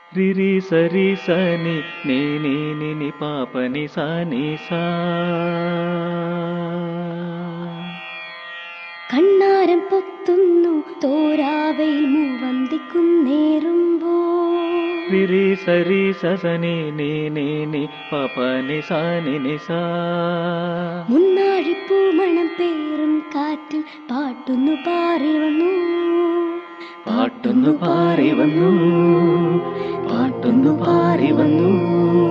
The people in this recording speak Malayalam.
రిరి సరి సని నీ నీ ని ని పాప ని సా ని సా കണ്ണാരം പൊത്തുന്നു തോരാവയിൽ മൂവന്തിക്കുന്നേറുമ്പോ రిరి సరి సని నీ నీ ని పాప ని సా ని ని సా മുന്നാഴിപ്പൂമണം പേറും കാറ്റിൽ പാട്ടുന്നു പാറി വന്നു പാട്ടൊന്നു പാറി വന്നു പാട്ടൊന്നു പാറി വന്നു